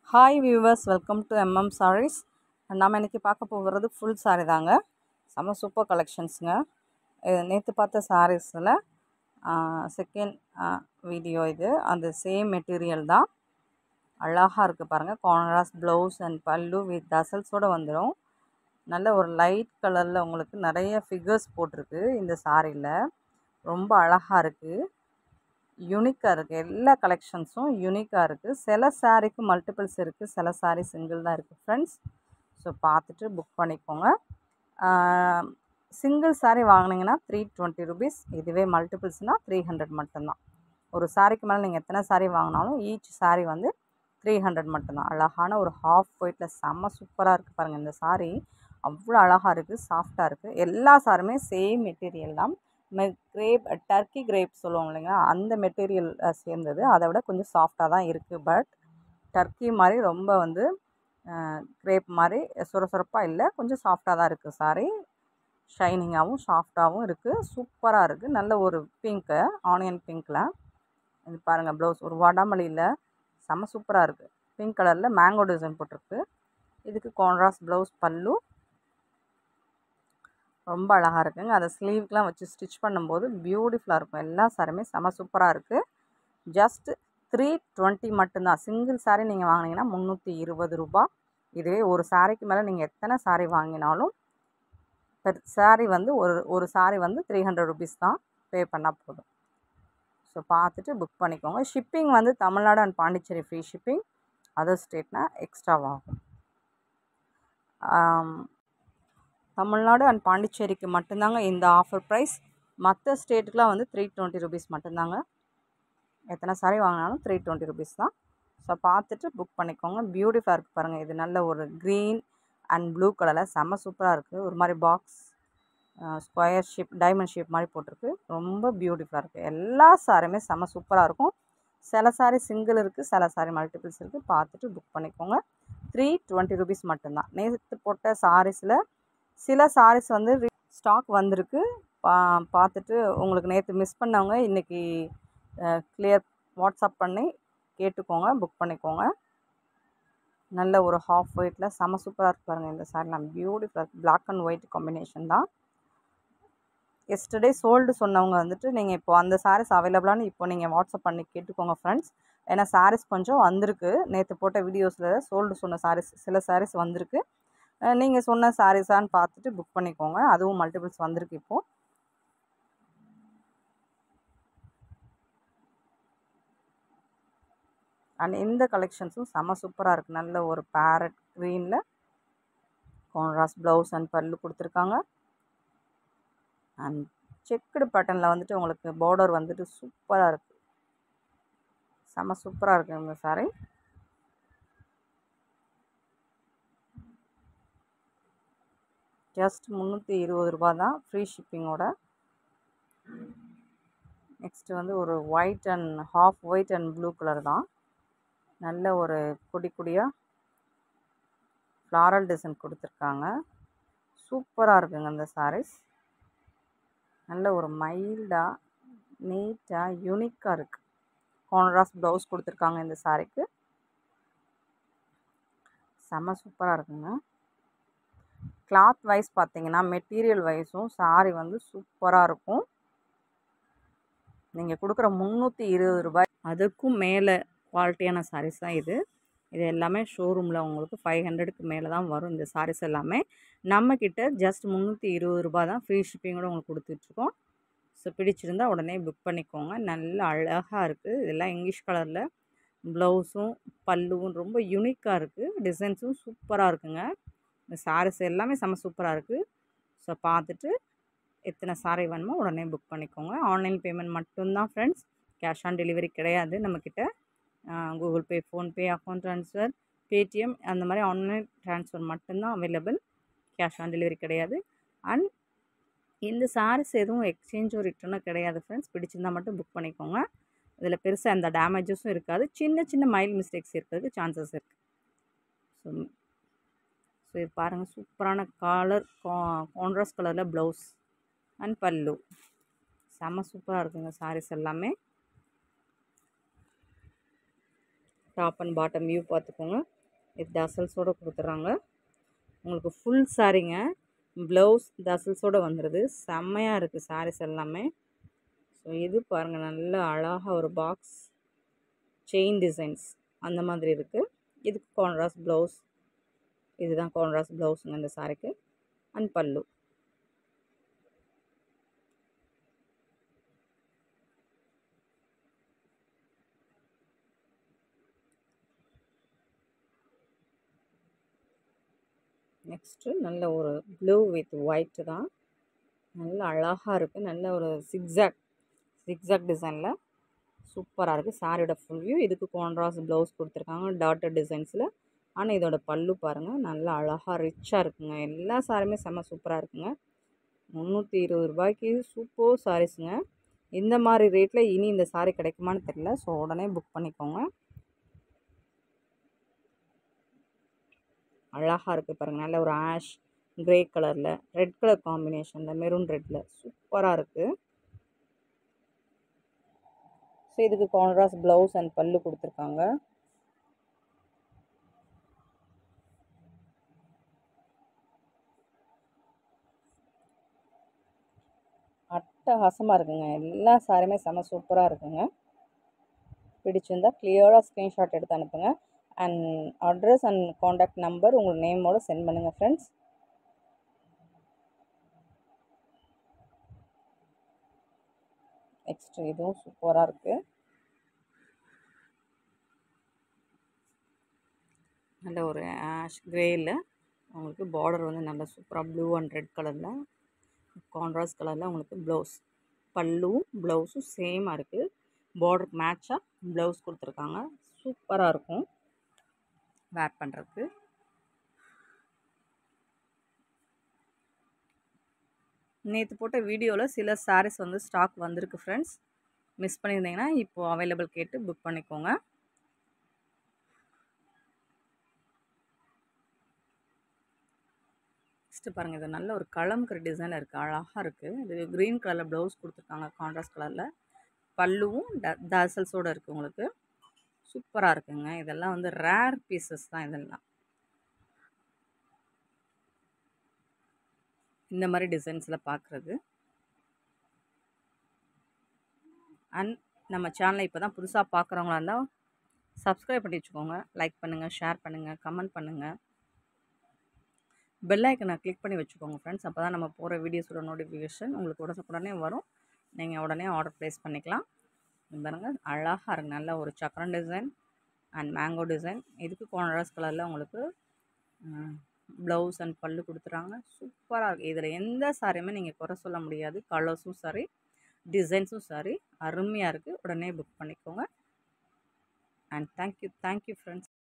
hi viewers welcome to MM sarees நம்ம இன்றைக்கி பார்க்க போகிறது ஃபுல் saree தாங்க செம்ம சூப்பர் கலெக்ஷன்ஸுங்க நேற்று பார்த்த சாரீஸில் செகண்ட் வீடியோ இது அந்த சேம் மெட்டீரியல் தான் அழகாக இருக்குது பாருங்கள் கான்ட்ராஸ்ட் ப்ளவுஸ் அண்ட் பல்லு வித் டசல்ஸோடு வந்துடும் நல்ல ஒரு லைட் கலரில் உங்களுக்கு நிறைய ஃபிகர்ஸ் போட்டிருக்கு இந்த சாரியில் ரொம்ப அழகாக இருக்குது யூனிக்காக இருக்குது எல்லா கலெக்ஷன்ஸும் யூனிக்காக இருக்குது சில சாரீக்கு மல்டிபிள்ஸ் இருக்குது சில சாரீ சிங்கிள் தான் இருக்குது ஃப்ரெண்ட்ஸ் ஸோ பார்த்துட்டு புக் பண்ணிக்கோங்க சிங்கிள் சாரீ வாங்கினீங்கன்னா த்ரீ டுவெண்ட்டி ருபீஸ் இதுவே மல்டிபிள்ஸ்னால் த்ரீ ஹண்ட்ரட் மட்டும்தான் ஒரு சாரிக்கு மேலே நீங்கள் எத்தனை சாரீ வாங்கினாலும் ஈச் சாரீ வந்து த்ரீ ஹண்ட்ரட் மட்டும்தான் அழகான ஒரு ஹாஃப் ஒயிட்டில் செம்ம சூப்பராக இருக்குது பாருங்கள் இந்த சாரீ அவ்வளோ அழகாக இருக்குது சாஃப்டாக இருக்குது எல்லா சாருமே சேம் மெட்டீரியல் தான் மெ கிரேப் டர்க்கி கிரேப் சொல்லுவோம் இல்லைங்களா அந்த மெட்டீரியல் சேர்ந்தது அதை விட கொஞ்சம் சாஃப்டாக தான் இருக்குது பட் டர்க்கி மாதிரி ரொம்ப வந்து கிரேப் மாதிரி சுரசுரப்பாக இல்லை கொஞ்சம் சாஃப்டாக தான் இருக்குது சாரி ஷைனிங்காகவும் சாஃப்டாகவும் இருக்குது சூப்பராக இருக்குது நல்ல ஒரு பிங்க்கு ஆனியன் பிங்க்கில் இது பாருங்கள் ப்ளவுஸ் ஒரு வடமல்லியில் செம்ம சூப்பராக இருக்குது பிங்க் கலரில் மேங்கோ டிசைன் போட்டிருக்கு இதுக்கு கான்ட்ராஸ்ட் ப்ளவுஸ் பல்லு ரொம்ப அழகாக இருக்குங்க அதை ஸ்லீவ்க்கெலாம் வச்சு ஸ்டிச் பண்ணும்போது பியூட்டிஃபுல்லாக இருக்கும் எல்லா சாரியுமே செம சூப்பராக இருக்குது ஜஸ்ட் த்ரீ டுவெண்ட்டி மட்டும்தான் சிங்கிள் சாரீ நீங்கள் வாங்கினீங்கன்னா முந்நூற்றி இருபது ரூபா இதுவே ஒரு சாரிக்கு மேலே நீங்கள் எத்தனை சாரீ வாங்கினாலும் பெர் சாரீ வந்து ஒரு ஒரு சாரீ வந்து த்ரீ ஹண்ட்ரட் ருபீஸ் தான் பே பண்ணால் போதும் ஸோ பார்த்துட்டு புக் பண்ணிக்கோங்க ஷிப்பிங் வந்து Tamil Nadu and Pondicherry free shipping other ஸ்டேட்னா எக்ஸ்ட்ராவாகும் தமிழ்நாடு அண்ட் பாண்டிச்சேரிக்கு மட்டும்தாங்க இந்த ஆஃபர் ப்ரைஸ் மற்ற ஸ்டேட்டுக்கெலாம் வந்து த்ரீ டுவெண்ட்டி ருபீஸ் மட்டும்தாங்க எத்தனை சாரி வாங்கினாலும் த்ரீ டுவெண்ட்டி ருபீஸ் தான் ஸோ பார்த்துட்டு புக் பண்ணிக்கோங்க பியூட்டிஃபுல்லாக இருக்குது பாருங்கள் இது நல்ல ஒரு க்ரீன் அண்ட் ப்ளூ கலரில் செம்ம சூப்பராக இருக்குது ஒரு மாதிரி box square shape diamond shape மாதிரி போட்டிருக்கு ரொம்ப பியூட்டிஃபுல்லாக இருக்குது எல்லா சாரியுமே செம்ம சூப்பராக இருக்கும் சில சாரி சிங்கிள் இருக்குது சில சாரி மல்டிபிள்ஸ் இருக்குது பார்த்துட்டு புக் பண்ணிக்கோங்க த்ரீ டுவெண்ட்டி ருபீஸ் மட்டும்தான் நேற்று போட்ட சாரீஸில் சில சாரீஸ் வந்து ஸ்டாக் வந்திருக்கு பா பார்த்துட்டு உங்களுக்கு நேற்று மிஸ் பண்ணவங்க இன்றைக்கி கிளியர் வாட்ஸ்அப் பண்ணி கேட்டுக்கோங்க புக் பண்ணிக்கோங்க நல்ல ஒரு ஹாஃப் ஒயிட்டில் செம சூப்பராக இருக்கு பாருங்கள் இந்த சாரிலாம் பியூட்டிஃபுல்லாக இருக்குது பிளாக் அண்ட் ஒயிட் காம்பினேஷன் தான் எஸ்டர்டே சோல்டு சொன்னவங்க வந்துட்டு நீங்கள் இப்போ அந்த சாரீஸ் அவைலபிளானு இப்போ நீங்கள் வாட்ஸ்அப் பண்ணி கேட்டுக்கோங்க ஃப்ரெண்ட்ஸ் ஏன்னா சாரீஸ் கொஞ்சம் வந்திருக்கு நேற்று போட்ட வீடியோஸில் சோல்டு சொன்ன சாரீஸ் சில சாரீஸ் வந்திருக்கு நீங்கள் சொன்ன சாரீஸான்னு பார்த்துட்டு புக் பண்ணிக்கோங்க அதுவும் மல்டிபிள்ஸ் வந்திருக்கு இப்போது அண்ட் இந்த கலெக்ஷன்ஸும் செம சூப்பராக இருக்குது நல்ல ஒரு பேரட் க்ரீனில் கான்ட்ராஸ்ட் ப்ளவுஸ் அண்ட் பல்லு கொடுத்துருக்காங்க அண்ட் செக்குடு பேட்டர்னில் வந்துட்டு உங்களுக்கு பார்டர் வந்துட்டு சூப்பராக இருக்குது செம சூப்பராக இருக்குது இந்த சாரீ ஜஸ்ட் முந்நூற்றி இருபது ரூபா தான் ஃப்ரீ ஷிப்பிங்கோட நெக்ஸ்ட்டு வந்து ஒரு white and half white and blue colour தான் நல்ல ஒரு கொடி கொடியாக ஃப்ளாரல் டிசைன் கொடுத்துருக்காங்க சூப்பராக இருக்குங்க இந்த சாரீஸ் நல்ல ஒரு மைல்டாக நீட்டாக யூனிக்காக இருக்குது கான்ட்ராஸ்ட் ப்ளவுஸ் கொடுத்துருக்காங்க இந்த சாரீக்கு செம்ம சூப்பராக இருக்குங்க கிளாத் வைஸ் பார்த்தீங்கன்னா மெட்டீரியல் வைஸும் சாரீ வந்து சூப்பராக இருக்கும் நீங்கள் கொடுக்குற முந்நூற்றி இருபது ரூபாய் அதுக்கும் மேலே குவாலிட்டியான சாரீஸ் தான் இது இது எல்லாமே ஷோரூமில் உங்களுக்கு ஃபைவ் ஹண்ட்ரடுக்கு மேலே தான் வரும் இந்த சாரீஸ் எல்லாமே நம்மக்கிட்ட ஜஸ்ட் முந்நூற்றி இருபது ரூபா தான் ஃப்ரீ ஷிப்பிங்கோட உங்களுக்கு கொடுத்துட்ருக்கோம் ஸோ பிடிச்சிருந்தா உடனே புக் பண்ணிக்கோங்க நல்ல அழகாக இருக்குது இதெல்லாம் இங்கிலீஷ் கலரில் ப்ளவுஸும் பல்லுவும் ரொம்ப யூனிக்காக இருக்குது டிசைன்ஸும் சூப்பராக இருக்குங்க இந்த சாரீஸ் எல்லாமே செம்ம சூப்பராக இருக்குது ஸோ பார்த்துட்டு எத்தனை சாரீ வேணுமோ உடனே புக் பண்ணிக்கோங்க ஆன்லைன் பேமெண்ட் மட்டும்தான் ஃப்ரெண்ட்ஸ் கேஷ் ஆன் டெலிவரி கிடையாது நம்மக்கிட்ட Google Pay PhonePe account transfer Paytm அந்த மாதிரி ஆன்லைன் ட்ரான்ஸ்ஃபர் மட்டும்தான் அவைலபிள் கேஷ் ஆன் டெலிவரி கிடையாது அண்ட் இந்த சாரீஸ் எதுவும் எக்ஸ்சேஞ்சோ ரிட்டர்னோ கிடையாது ஃப்ரெண்ட்ஸ் பிடிச்சிருந்தால் மட்டும் புக் பண்ணிக்கோங்க இதில் பெருசாக எந்த டேமேஜஸும் இருக்காது சின்ன சின்ன மைல் மிஸ்டேக்ஸ் இருக்கிறதுக்கு சான்சஸ் இருக்குது ஸோ ஸோ இது பாருங்கள் சூப்பரான கலர் கா கான்ட்ராஸ்ட் கலரில் ப்ளவுஸ் அண்ட் பல்லு செம்ம சூப்பராக இருக்குங்க சாரீஸ் எல்லாமே டாப் அண்ட் பாட்டம் வியூ பார்த்துக்கோங்க இது டசல்ஸோடு கொடுத்துட்றாங்க உங்களுக்கு ஃபுல் சாரீங்க ப்ளவுஸ் டசல்ஸோடு வந்துடுது செம்மையாக இருக்குது சாரீஸ் எல்லாமே ஸோ இது பாருங்கள் நல்ல அழகாக ஒரு பாக்ஸ் செயின் டிசைன்ஸ் அந்த மாதிரி இருக்குது இதுக்கு கான்ட்ராஸ் ப்ளவுஸ் இதுதான் கான்ட்ராஸ் ப்ளவுஸுங்க இந்த சாரிக்கு அண்ட் பல்லு நெக்ஸ்ட்டு நல்ல ஒரு ப்ளூ வித் ஒயிட்டு தான் நல்ல அழகாக இருக்குது நல்ல ஒரு சிக்ஸாக் சிக்ஸாக் டிசைனில் சூப்பராக இருக்குது சாரியோட ஃபுல் வியூ இதுக்கு கான்ட்ராஸ் ப்ளவுஸ் கொடுத்துருக்காங்க டாட்டர் டிசைன்ஸில் ஆனால் இதோட பல்லு பாருங்கள் நல்லா அழகாக ரிச்சாக இருக்குங்க எல்லா சாரியுமே செம்ம சூப்பராக இருக்குங்க முந்நூற்றி இருபது ரூபாய்க்கு சூப்பர் சாரீஸுங்க இந்த மாதிரி ரேட்டில் இனி இந்த சாரீ கிடைக்குமான்னு தெரில ஸோ உடனே புக் பண்ணிக்கோங்க அழகாக இருக்குது பாருங்கள் நல்ல ஒரு ஆஷ் க்ரே கலரில் ரெட் கலர் காம்பினேஷனில் மெரூன் ரெட்டில் சூப்பராக இருக்குது ஸோ இதுக்கு கான்ட்ராஸ்ட் ப்ளவுஸ் அண்ட் பல்லு கொடுத்துருக்காங்க அட்டகாசமாக இருக்குங்க எல்லா சாரியுமே செம்ம சூப்பராக இருக்குங்க பிடிச்சிருந்தா கிளியராக ஸ்க்ரீன்ஷாட் எடுத்து அனுப்புங்க and address and contact number உங்கள் நேமோடு சென்ட் பண்ணுங்கள் ஃப்ரெண்ட்ஸ் நெக்ஸ்ட் இதுவும் சூப்பராக இருக்குது நல்ல ஒரு ஆஷ் க்ரேயில் உங்களுக்கு பார்டர் வந்து நல்ல சூப்பராக ப்ளூ அண்ட் ரெட் கலரில் கான்ட்ராஸ்ட் கலரில் உங்களுக்கு ப்ளவுஸ் பல்லுவும் ப்ளவுஸும் சேமாக இருக்குது பார்டருக்கு மேட்சாக ப்ளவுஸ் கொடுத்துருக்காங்க சூப்பராக இருக்கும் வேர் பண்ணுறதுக்கு நேற்று போட்ட வீடியோவில் சில சாரீஸ் வந்து ஸ்டாக் வந்திருக்கு ஃப்ரெண்ட்ஸ் மிஸ் பண்ணியிருந்தீங்கன்னா இப்போது அவைலபிள் கேட்டு புக் பண்ணிக்கோங்க நெக்ஸ்ட்டு பாருங்கள் இது நல்ல ஒரு கலம்கிற டிசைனில் இருக்குது அழகாக இருக்குது இது க்ரீன் கலரில் ப்ளவுஸ் கொடுத்துருக்காங்க கான்ட்ராஸ்ட் கலரில் பல்லுவும் ட டசல்ஸோடு இருக்குது உங்களுக்கு சூப்பராக இருக்குங்க இதெல்லாம் வந்து ரேர் பீசஸ் தான் இதெல்லாம் இந்த மாதிரி டிசைன்ஸில் பார்க்குறது அண்ட் நம்ம சேனலை இப்போ தான் புதுசாக பார்க்குறவங்களா இருந்தால் சப்ஸ்கிரைப் பண்ணி வச்சுக்கோங்க லைக் பண்ணுங்கள் ஷேர் பண்ணுங்கள் கமெண்ட் பண்ணுங்கள் பெல் ஐக்கனை கிளிக் பண்ணி வச்சுக்கோங்க ஃப்ரெண்ட்ஸ் அப்போ தான் நம்ம போகிற வீடியோஸோட நோட்டிஃபிகேஷன் உங்களுக்கு உடனே உடனே வரும் நீங்கள் உடனே ஆர்டர் ப்ளேஸ் பண்ணிக்கலாம் பாருங்கள் அழகாக இருக்குது நல்ல ஒரு சக்கரம் டிசைன் அண்ட் மேங்கோ டிசைன் இதுக்கு கான்ட்ராஸ்ட் கலரில் உங்களுக்கு ப்ளவுஸ் அண்ட் பல்லு கொடுத்துறாங்க சூப்பராக இருக்குது இதில் எந்த சாரியுமே நீங்கள் குறை சொல்ல முடியாது கலர்ஸும் சரி டிசைன்ஸும் சரி அருமையாக இருக்குது உடனே புக் பண்ணிக்கோங்க அண்ட் தேங்க்யூ தேங்க்யூ ஃப்ரெண்ட்ஸ்